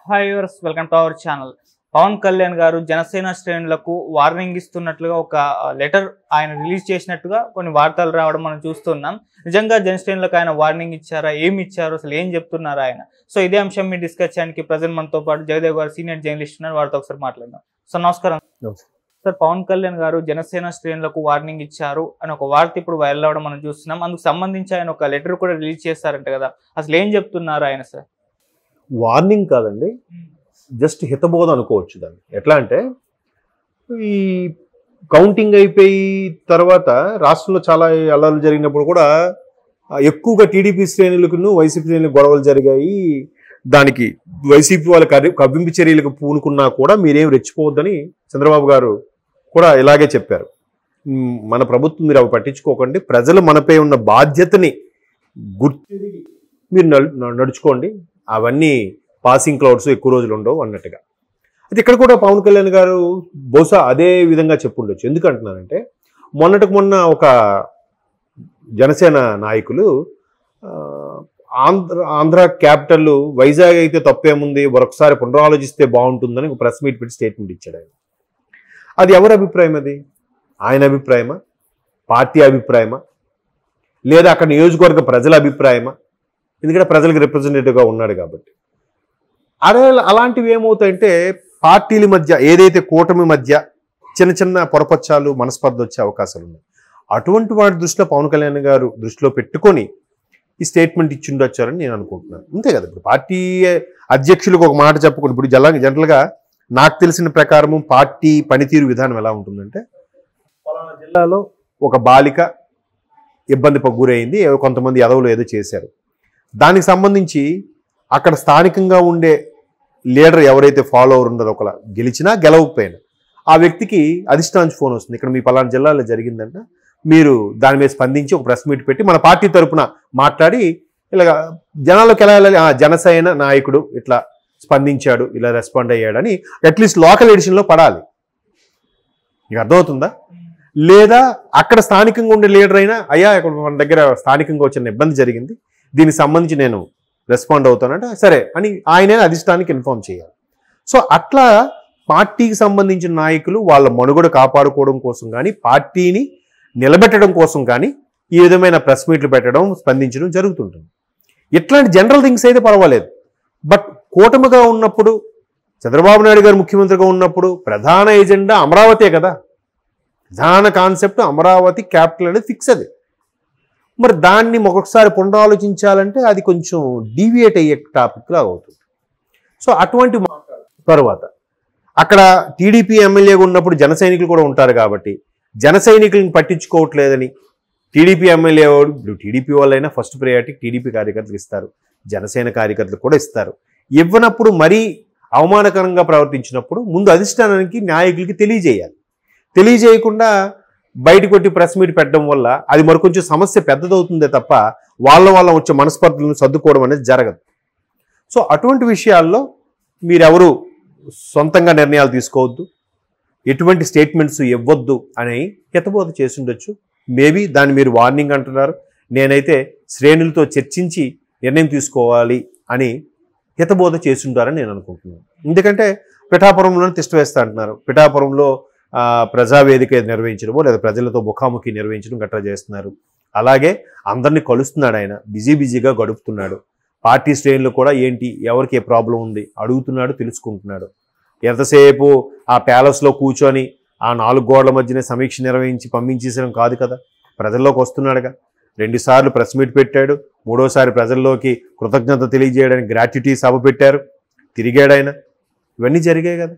Hi యూర్స్ welcome to our channel Pawan Kalyan garu Janasena శ్రేణులకు warning ఇస్తున్నట్లుగా ఒక లెటర్ ఆయన రిలీజ్ చేసినట్టుగా కొన్ని వార్తలు రావడం మనం చూస్తున్నాం నిజంగా జనశ్రేణులకు ఆయన వార్నింగ్ ఇచ్చారా ఏమి ఇచ్చారు అసలు ఏం చెప్తున్నారు ఆయన సో ఇదే అంశం మీరు డిస్కస్ చేయడానికి ప్రజెంట్ మనతో పాటు జయదేవ్ గారు సీనియర్ జర్నలిస్ట్ ఉన్నారు వారితో ఒకసారి మాట్లాడదాం సో నమస్కారం నమస్తే. సార్ పవన్ కళ్యాణ్ గారు జనసేన శ్రేణులకు వార్నింగ్ ఇచ్చారు అని ఒక వార్త ఇప్పుడు వైరల్ అవ్వడం మనం చూస్తున్నాం అందుకు సంబంధించి ఆయన ఒక లెటర్ కూడా రిలీజ్ చేస్తారంట కదా అసలు ఏం చెప్తున్నారు ఆయన సార్ వార్నింగ్ కాదండి జస్ట్ హితబోధ అనుకోవచ్చు దాన్ని ఎట్లా అంటే ఈ కౌంటింగ్ అయిపోయి తర్వాత రాష్ట్రంలో చాలా అల్లర్లు జరిగినప్పుడు కూడా ఆ, ఎక్కువగా టీడీపీ శ్రేణులకు వైసీపీ శ్రేణులకు గొడవలు జరిగాయి దానికి వైసీపీ వాళ్ళ కరి- కవ్వింపు చర్యలకు పూనుకున్నా కూడా మీరేం రెచ్చిపోవద్దని చంద్రబాబు గారు కూడా ఇలాగే చెప్పారు మ్, మన ప్రభుత్వం మీరు అవి పట్టించుకోకండి ప్రజలు మనపై ఉన్న బాధ్యతని గుర్తిరిగి మీరు నడు- నడుచుకోండి అవన్నీ పాసింగ్ క్లౌడ్స్ ఎక్కువ రోజులు ఉండవు అన్నట్టుగా అయితే ఇక్కడ కూడా పవన్ కళ్యాణ్ గారు బహుశా అదే విధంగా చెప్పుండొచ్చు ఎందుకు అంటున్నానంటే మొన్నటికి మొన్న ఒక జనసేన నాయకులు ఆ, ఆంధ్ర ఆంధ్ర క్యాపిటల్ వైజాగ్ అయితే తప్పేముంది మరొకసారి పునరాలోచిస్తే బాగుంటుందని ఒక ప్రెస్ మీట్ పెట్టి స్టేట్మెంట్ ఇచ్చాడు ఆయన అది ఎవరి అభిప్రాయం అది ఆయన అభిప్రాయమా పార్టీ అభిప్రాయమా లేదా అక్కడ నియోజకవర్గ ప్రజల అభిప్రాయమా ఎందుకంటే ప్రజలకు రిప్రజెంటేటివ్గా ఉన్నాడు కాబట్టి అదే అలాంటివి ఏమవుతాయంటే పార్టీల మధ్య ఏదైతే కూటమి మధ్య చిన్న చిన్న పొరపచ్చాలు మనస్పర్ధ వచ్చే అవకాశాలు ఉన్నాయి అటువంటి వాటి దృష్టిలో పవన్ కళ్యాణ్ గారు దృష్టిలో పెట్టుకొని ఈ స్టేట్మెంట్ ఇచ్చి ఉండొచ్చారని నేను అనుకుంటున్నాను అంతే కదా ఇప్పుడు పార్టీ అధ్యక్షులకు ఒక మాట చెప్పకుండా ఇప్పుడు జల జనరల్గా నాకు తెలిసిన ప్రకారము పార్టీ పనితీరు విధానం ఎలా ఉంటుందంటే పలానా జిల్లాలో ఒక బాలిక ఇబ్బంది ప- గురైంది ఏవో కొంతమంది ఎదవులు ఏదో చేశారు దానికి సంబంధించి అక్కడ స్థానికంగా ఉండే లీడర్ ఎవరైతే ఫాలోవర్ ఉన్నారో ఒకలా గెలిచినా గెలవకపోయినా ఆ వ్యక్తికి అధిష్టాంచి ఫోన్ వస్తుంది ఇక్కడ మీ పలానా జిల్లాలో జరిగిందంట మీరు దాని మీద స్పందించి ఒక ప్రెస్ మీట్ పెట్టి మన పార్టీ తరపున మాట్లాడి ఇలాగ జనాల్లోకి ఎలా వెళ్ళాలి ఆ జనసేన నాయకుడు ఇట్లా స్పందించాడు ఇలా రెస్పాండ్ అయ్యాడని అట్లీస్ట్ లోకల్ ఎడిషన్లో పడాలి మీకు అర్థమవుతుందా లేదా అక్కడ స్థానికంగా ఉండే లీడర్ అయినా అయ్యా ఇక్కడ మన దగ్గర స్థానికంగా వచ్చిన ఇబ్బంది జరిగింది దీనికి సంబంధించి నేను రెస్పాండ్ అవుతానంటే సరే అని ఆయనే అధిష్టానికి ఇన్ఫార్మ్ చేయాలి సో అట్లా పార్టీకి సంబంధించిన నాయకులు వాళ్ళ మనుగడ కాపాడుకోవడం కోసం కానీ పార్టీని నిలబెట్టడం కోసం కానీ ఈ విధమైన ప్రెస్ మీట్లు పెట్టడం స్పందించడం జరుగుతుంటుంది ఇట్లాంటి జనరల్ థింగ్స్ అయితే పర్వాలేదు బట్ కూటమిగా ఉన్నప్పుడు చంద్రబాబు నాయుడు గారు ముఖ్యమంత్రిగా ఉన్నప్పుడు ప్రధాన ఎజెండా అమరావతే కదా ప్రధాన కాన్సెప్ట్ అమరావతి క్యాపిటల్ అనేది ఫిక్స్ అది మరి దాన్ని ఒక్కొక్కసారి పునరాలోచించాలంటే అది కొంచెం డీవియేట్ అయ్యే టాపిక్ లాగా అవుతుంది సో అటువంటి మాట్లాడు తర్వాత అక్కడ టీడీపీ ఎమ్మెల్యేగా ఉన్నప్పుడు జన సైనికులు కూడా ఉంటారు కాబట్టి జన సైనికులను పట్టించుకోవట్లేదని టీడీపీ ఎమ్మెల్యే వాడు ఇప్పుడు టీడీపీ వాళ్ళైనా ఫస్ట్ ప్రయారిటీ టీడీపీ కార్యకర్తలకు ఇస్తారు జనసేన కార్యకర్తలకు కూడా ఇస్తారు ఇవ్వనప్పుడు మరీ అవమానకరంగా ప్రవర్తించినప్పుడు ముందు అధిష్టానానికి నాయకులకి తెలియజేయాలి తెలియజేయకుండా బయటకు కొట్టి ప్రెస్ మీట్ పెట్టడం వల్ల అది మరికొంచెం సమస్య పెద్దదవుతుందే తప్ప వాళ్ళ వల్ల వచ్చే మనస్పర్ధలను సర్దుకోవడం అనేది జరగదు సో అటువంటి విషయాల్లో మీరెవరు సొంతంగా నిర్ణయాలు తీసుకోవద్దు ఎటువంటి స్టేట్మెంట్స్ ఇవ్వద్దు అని హితబోధ చేసి ఉండొచ్చు మేబీ దాన్ని మీరు వార్నింగ్ అంటున్నారు నేనైతే శ్రేణులతో చర్చించి నిర్ణయం తీసుకోవాలి అని హితబోధ చేసి ఉంటారని నేను అనుకుంటున్నాను ఎందుకంటే పిఠాపురంలో తిష్ట వేస్తా అంటున్నారు పిఠాపురంలో ఆ, ప్రజావేదిక నిర్వహించడమో లేదా ప్రజలతో ముఖాముఖి నిర్వహించడం గట్రా చేస్తున్నారు అలాగే అందరినీ కలుస్తున్నాడు ఆయన బిజీ బిజీగా గడుపుతున్నాడు పార్టీ శ్రేణులు కూడా ఏంటి ఎవరికి ఏ ప్రాబ్లం ఉంది అడుగుతున్నాడు తెలుసుకుంటున్నాడు ఎంతసేపు ఆ ప్యాలెస్లో కూర్చొని ఆ నాలుగు గోడల మధ్యనే సమీక్ష నిర్వహించి పంపించేసడం కాదు కదా ప్రజల్లోకి వస్తున్నాడుగా రెండుసార్లు ప్రెస్ మీట్ పెట్టాడు మూడోసారి ప్రజల్లోకి కృతజ్ఞత తెలియజేయడానికి గ్రాట్యుటీ సభ పెట్టారు తిరిగాడు ఆయన ఇవన్నీ జరిగాయి కదా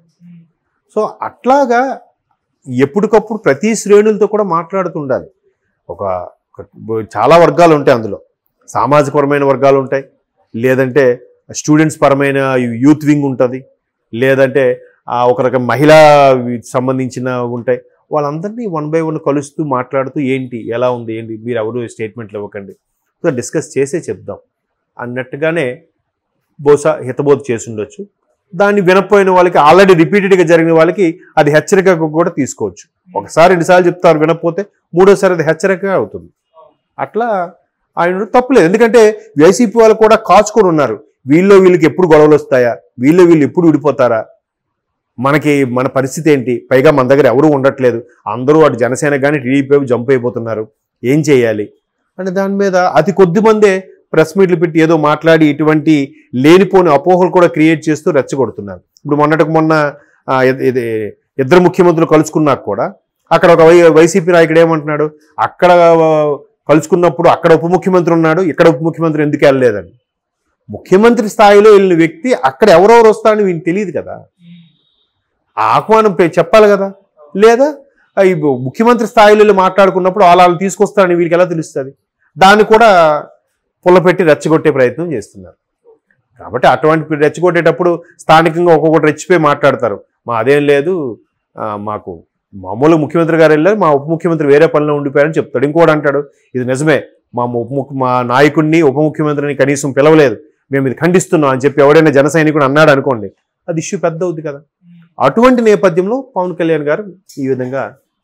సో అట్లాగా ఎప్పటికప్పుడు ప్రతి శ్రేణులతో కూడా మాట్లాడుతుండాలి ఒక ఒక- చాలా వర్గాలు ఉంటాయి అందులో సామాజికపరమైన వర్గాలు ఉంటాయి లేదంటే స్టూడెంట్స్ పరమైన యూత్ వింగ్ ఉంటుంది లేదంటే ఆ, ఒక రకం మహిళా వి- సంబంధించిన ఉంటాయి వాళ్ళందరినీ వన్ బై వన్ కలుస్తూ మాట్లాడుతూ ఏంటి ఎలా ఉంది ఏంటి మీరు ఎవరు స్టేట్మెంట్లు ఇవ్వకండి సో డిస్కస్ చేసే చెప్దాం అన్నట్టుగానే బహుశా హితబోధ చేసి ఉండొచ్చు దాన్ని వినపోయిన వాళ్ళకి ఆల్రెడీ రిపీటెడ్గా జరిగిన వాళ్ళకి అది హెచ్చరికగా కూడా తీసుకోవచ్చు ఒకసారి రెండుసార్లు చెప్తారు వినకపోతే మూడోసారి అది హెచ్చరిక అవుతుంది అట్లా ఆయన తప్పులేదు ఎందుకంటే వైసీపీ వాళ్ళు కూడా కాచుకొని ఉన్నారు వీళ్ళు వీళ్ళకి ఎప్పుడు గొడవలు వస్తాయా వీళ్ళు వీళ్ళు ఎప్పుడు విడిపోతారా మనకి మన పరిస్థితి ఏంటి పైగా మన దగ్గర ఎవరు ఉండట్లేదు అందరూ అటు జనసేన కానీ టీడీపీ జంప్ అయిపోతున్నారు ఏం చేయాలి అంటే దాని మీద అతి కొద్ది మందే ప్రెస్ మీట్లు పెట్టి ఏదో మాట్లాడి ఇటువంటి లేనిపోని అపోహలు కూడా క్రియేట్ చేస్తూ రెచ్చగొడుతున్నారు ఇప్పుడు మొన్నటికి మొన్న ఆ, ఇ- ఇది ఇద్దరు ముఖ్యమంత్రులు కలుసుకున్నాక కూడా అక్కడ ఒక వై వైసీపీ నాయకుడు ఏమంటున్నాడు అక్కడ ఆ, కలుసుకున్నప్పుడు అక్కడ ఉప ముఖ్యమంత్రి ఉన్నాడు ఇక్కడ ఉప ముఖ్యమంత్రి ఎందుకు వెళ్ళలేదని ముఖ్యమంత్రి స్థాయిలో వెళ్ళిన వ్యక్తి అక్కడ ఎవరెవరు వస్తారని వీనికి తెలియదు కదా ఆ ఆహ్వానం పే- చెప్పాలి కదా లేదా ఆ, ఈ ముఖ్యమంత్రి స్థాయిలో వెళ్ళి మాట్లాడుకున్నప్పుడు వాళ్ళ వాళ్ళు తీసుకొస్తారని వీరికి ఎలా తెలుస్తుంది దాన్ని కూడా పుల్లపెట్టి రెచ్చగొట్టే ప్రయత్నం చేస్తున్నారు కాబట్టి అటువంటి రెచ్చగొట్టేటప్పుడు స్థానికంగా ఒక్కొక్కటి రెచ్చిపోయి మాట్లాడతారు మా అదేం లేదు ఆ, మాకు మామూలు ముఖ్యమంత్రి గారు వెళ్ళారు మా ఉప ముఖ్యమంత్రి వేరే పనిలో ఉండిపోయారని చెప్తాడు ఇంకోటి అంటాడు ఇది నిజమే మా ఉప ముఖ్య- మా నాయకుడిని ఉప ముఖ్యమంత్రిని కనీసం పిలవలేదు మేము ఇది ఖండిస్తున్నాం అని చెప్పి ఎవడైనా జన సైనికుడు అన్నాడు అనుకోండి అది ఇష్యూ పెద్ద అవుద్ది కదా అటువంటి నేపథ్యంలో పవన్ కళ్యాణ్ గారు ఈ విధంగా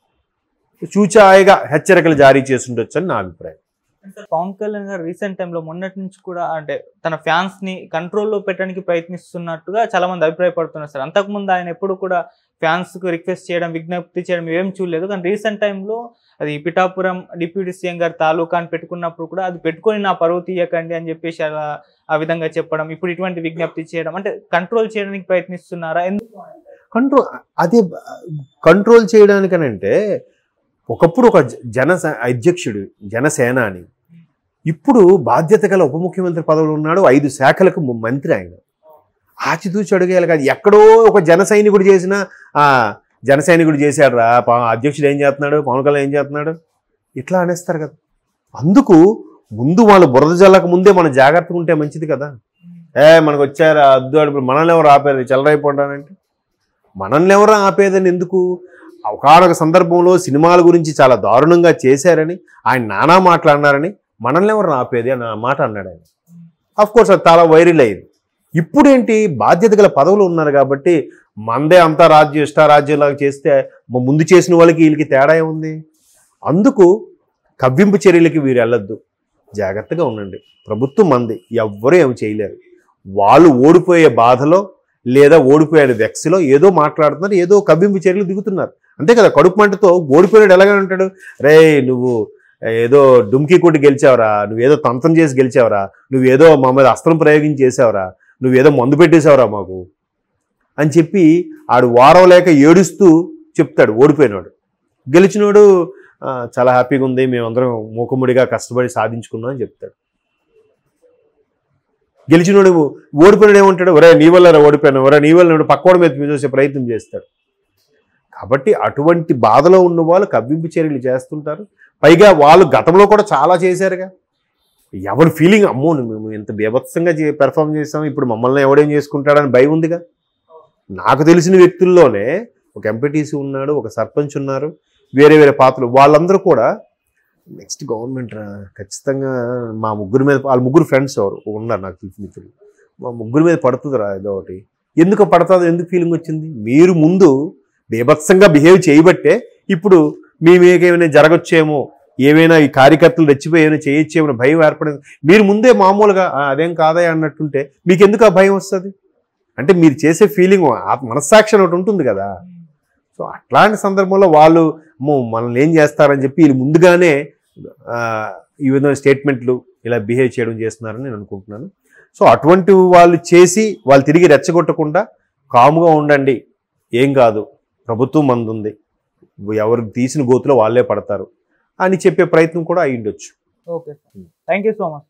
చూచాయిగా హెచ్చరికలు జారీ చేస్తుండొచ్చు అని నా అభిప్రాయం పవన్ కళ్యాణ్ గారు రీసెంట్ టైంలో మొన్నటి నుంచి కూడా అంటే తన ఫ్యాన్స్ ని కంట్రోల్లో పెట్టడానికి ప్రయత్నిస్తున్నట్టుగా చాలా మంది అభిప్రాయపడుతున్నారు సార్ అంతకుముందు ఆయన ఎప్పుడు కూడా ఫ్యాన్స్ కు రిక్వెస్ట్ చేయడం విజ్ఞప్తి చేయడం ఏం చూడలేదు కానీ రీసెంట్ టైంలో అది పిఠాపురం డిప్యూటీ సీఎం గారి తాలూకా అని పెట్టుకున్నప్పుడు కూడా అది పెట్టుకొని నా పరువు తీయకండి అని చెప్పేసి అలా ఆ విధంగా చెప్పడం ఇప్పుడు ఇటువంటి విజ్ఞప్తి చేయడం అంటే కంట్రోల్ చేయడానికి ప్రయత్నిస్తున్నారా ఎందుకు కంట్రోల్ అదే కంట్రోల్ చేయడానికనంటే ఒకప్పుడు ఒక జ- జన స- అధ్యక్షుడు జనసేన అని ఇప్పుడు బాధ్యత గల ఉప ముఖ్యమంత్రి పదవులు ఉన్నాడు ఐదు శాఖలకు ము- మంత్రి ఆయన ఆచితూచి అడిగేయాలి కాదు ఎక్కడో ఒక జన సైనికుడు చేసిన ఆ జన సైనికుడు చేశాడు రా పా- అధ్యక్షుడు ఏం చేస్తున్నాడు పవన్ కళ్యాణ్ ఏం చేస్తున్నాడు ఇట్లా అనేస్తారు కదా అందుకు ముందు వాళ్ళు బురద జల్లక ముందే మనం జాగ్రత్తగా ఉంటే మంచిది కదా ఏ మనకు వచ్చారా అద్దు అడుపు మనల్ని ఎవరు ఆపేది చెల్లరైపోవడానంటే మనల్ని ఎవరు ఆపేదని ఎందుకు ఒకనొక సందర్భంలో సినిమాల గురించి చాలా దారుణంగా చేశారని ఆయన నానా మాట్లాడినారని మనల్ని ఎవరు ఆపేది అని ఆ మాట అన్నాడు ఆయన అఫ్ కోర్స్ అది చాలా వైరల్ అయింది ఇప్పుడేంటి బాధ్యత గల పదవులు ఉన్నారు కాబట్టి మందే అంతా రాజ్యం ఇష్టారాజ్యంలాగా చేస్తే మ- ముందు చేసిన వాళ్ళకి వీళ్ళకి తేడా ఉంది అందుకు కవ్వింపు చర్యలకి వీరు వెళ్ళొద్దు జాగ్రత్తగా ఉండండి ప్రభుత్వం మంది ఎవ్వరూ ఏమి చేయలేరు వాళ్ళు ఓడిపోయే బాధలో లేదా ఓడిపోయే వెక్స్లో ఏదో మాట్లాడుతున్నారు ఏదో కవ్వింపు చర్యలు దిగుతున్నారు అంతే కదా కడుపు మంటతో ఓడిపోయాడు ఎలాగ ఉంటాడు రే నువ్వు ఏదో డుమ్కి కొట్టి గెలిచావురా నువ్వేదో తంతం చేసి గెలిచావురా నువ్వేదో మా మీద అస్త్రం ప్రయోగించి చేసావురా నువ్వేదో మందు పెట్టేశావురా మాకు అని చెప్పి ఆడు వారం లేక ఏడుస్తూ చెప్తాడు ఓడిపోయినాడు గెలిచినోడు "ఆ, చాలా హ్యాపీగా ఉంది మేమందరం మూకముడిగా కష్టపడి సాధించుకున్నాం అని చెప్తాడు గెలిచినోడు ఓడిపోయినాడు ఏమంటాడు ఒరే నీ వల్ల ఓడిపోయాను ఒరే నీ వల్ల పక్కోడి మీద మీద వచ్చే ప్రయత్నం చేస్తాడు కాబట్టి అటువంటి బాధలో ఉన్న వాళ్ళు కవ్వింపు చర్యలు చేస్తుంటారు పైగా వాళ్ళు గతంలో కూడా చాలా చేశారుగా ఎవరి ఫీలింగ్ అమ్మో మేము ఇంత బీభత్సంగా పెర్ఫామ్ చేసాం ఇప్పుడు మమ్మల్ని ఎవడేం చేసుకుంటాడని భయం ఉందిగా నాకు తెలిసిన వ్యక్తుల్లోనే ఒక ఎంపీటీసీ ఉన్నాడు ఒక సర్పంచ్ ఉన్నారు వేరే వేరే పాత్రలు వాళ్ళందరూ కూడా నెక్స్ట్ గవర్నమెంట్ రా ఖచ్చితంగా మా ముగ్గురు మీద వాళ్ళ ముగ్గురు ఫ్రెండ్స్ ఎవరు ఉన్నారు నాకు తెలిసిన మిత్రులు మా ముగ్గురు మీద పడుతుందిరా ఏదో ఒకటి ఎందుకు పడుతుందో ఎందుకు ఫీలింగ్ వచ్చింది మీరు ముందు బీభత్సంగా బిహేవ్ చేయబట్టే ఇప్పుడు మీ మీకు ఏమైనా జరగచ్చేమో ఏమైనా ఈ కార్యకర్తలు రెచ్చిపోయి ఏమైనా చేయొచ్చేమో అనే భయం ఏర్పడింది మీరు ముందే మామూలుగా "ఆ, అదేం కాదా అన్నట్టుంటే మీకు ఎందుకు ఆ భయం వస్తుంది అంటే మీరు చేసే ఫీలింగ్ మనస్సాక్షి అని ఒకటి ఉంటుంది కదా సో అట్లాంటి సందర్భంలో వాళ్ళు అమ్మో మనల్ని ఏం చేస్తారని చెప్పి వీళ్ళు ముందుగానే ఆ, ఈ విధంగా స్టేట్మెంట్లు ఇలా బిహేవ్ చేయడం చేస్తున్నారని నేను అనుకుంటున్నాను సో అటువంటి వాళ్ళు చేసి వాళ్ళు తిరిగి రెచ్చగొట్టకుండా కాముగా ఉండండి ఏం కాదు ప్రభుత్వం మందుంది ఎవరు తీసిన గోతులో వాళ్ళే పడతారు అని చెప్పే ప్రయత్నం కూడా అయ్యుండొచ్చు okay sir thank you so much